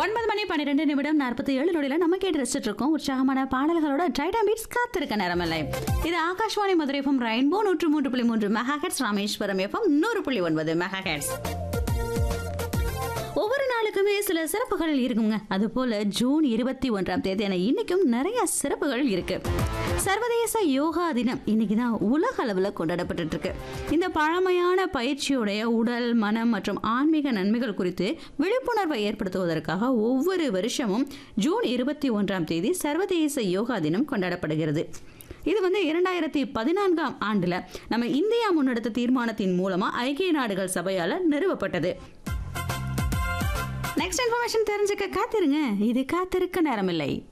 ஒன்பது மணி பன்னிரெண்டு நிமிடம் நாற்பத்தி ஏழு நொடியில் நம்ம கேட்டு ரசிச்சுட்டு இருக்கோம் உற்சாகமான பாடல்களோட டைடம் பீட்ஸ் காத்திருக்க நேரமில்லை இது ஆகாஷ்வாணி மதுரை எஃப்எம் ரெயின்போ நூற்று மூன்று புள்ளி மூன்று மெகா ஹெட்ஸ் ராமேஸ்வரம் எஃப்எம் நூறு புள்ளி ஒன்பது மெகா ஹெட்ஸ் ஒவ்வொரு நாளுக்குமே சில சிறப்புகள் இருக்குங்க அது போல ஜூன் இருபத்தி ஒன்றாம் தேதியான இன்னைக்கும் நிறைய சிறப்புகள் இருக்கு சர்வதேச யோகா தினம் இன்னைக்கு தான் உலக அளவில் கொண்டாடப்பட்டு இருக்கு இந்த பழமையான பயிற்சியுடைய உடல் மனம் மற்றும் ஆன்மீக நன்மைகள் குறித்து விழிப்புணர்வை ஏற்படுத்துவதற்காக ஒவ்வொரு வருஷமும் ஜூன் இருபத்தி ஒன்றாம் தேதி சர்வதேச யோகா தினம் கொண்டாடப்படுகிறது இது வந்து இரண்டாயிரத்தி பதினான்காம் ஆண்டுல நம்ம இந்தியா முன்னெடுத்த தீர்மானத்தின் மூலமா ஐக்கிய நாடுகள் சபையால நிறுவப்பட்டது நெக்ஸ்ட் இன்ஃபர்மேஷன் தெரிஞ்சுக்க காத்திருங்க இது காத்திருக்க நேரமில்லை